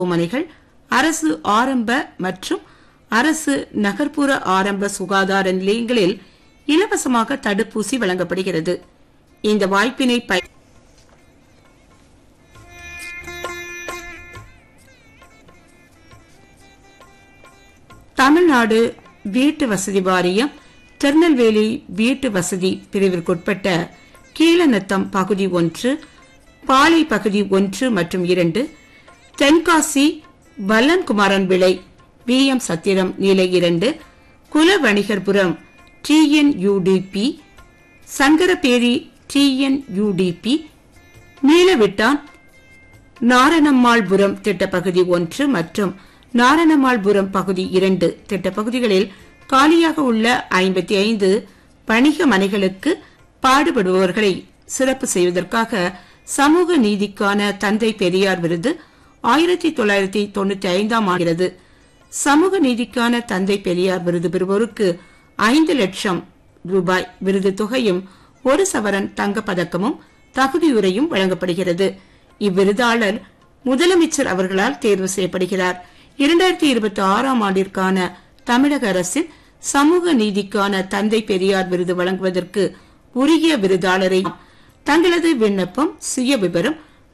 மருத்துவமனைகள் அரசு ஆரம்ப மற்றும் அரசு நகர்ப்புற ஆரம்ப சுகாதார நிலையங்களில் இலவசமாக தடுப்பூசி வழங்கப்படுகிறது இந்த வாய்ப்பினை பய- தமிழ்நாடு வீட்டு வசதி வாரியம் திருநெல்வேலி வீட்டு வசதி பிரிவிற்குட்பட்ட கீழநத்தம் பகுதி ஒன்று பாலை பகுதி ஒன்று மற்றும் இரண்டு தென்காசி வல்லன்குமாரன் விளை வி எம் சத்திரம் நிலை இரண்டு குலவணிகர்புரம் டிஎன்யூடிபி சங்கரபேரி டிஎன்யூடிபி நீலவிட்டான் நாரணம்மாள்புரம் திட்டப்பகுதி ஒன்று மற்றும் நாரணம்மாள்புரம் பகுதி இரண்டு திட்டப்பகுதிகளில் காலியாக உள்ள ஐம்பத்தி ஐந்து வணிக மனைகளுக்கு பாடுபடுபவர்களை சிறப்பு செய்வதற்காக சமூக நீதிக்கான தந்தை பெரியார் விருது ஆயிரத்தி தொள்ளாயிரத்தி தொண்ணூத்தி ஐந்தாம் ஆகிறது சமூக நீதிக்கான தந்தை பெரியார் விருது பெறுவோருக்கு ஐந்து லட்சம் ரூபாய் விருது தொகையும் ஒரு சவரன் தங்கப் பதக்கமும் தகுதியுரையும் வழங்கப்படுகிறது இவ்விருதாளர் முதலமைச்சர் அவர்களால் தேர்வு செய்யப்படுகிறார் இரண்டாயிரத்தி இருபத்தி ஆறாம் ஆண்டிற்கான தமிழக அரசின் சமூக நீதிக்கான தந்தை பெரியார் விருது வழங்குவதற்கு உரிய விருதாளரை தங்களது விண்ணப்பம் சுய விவரம்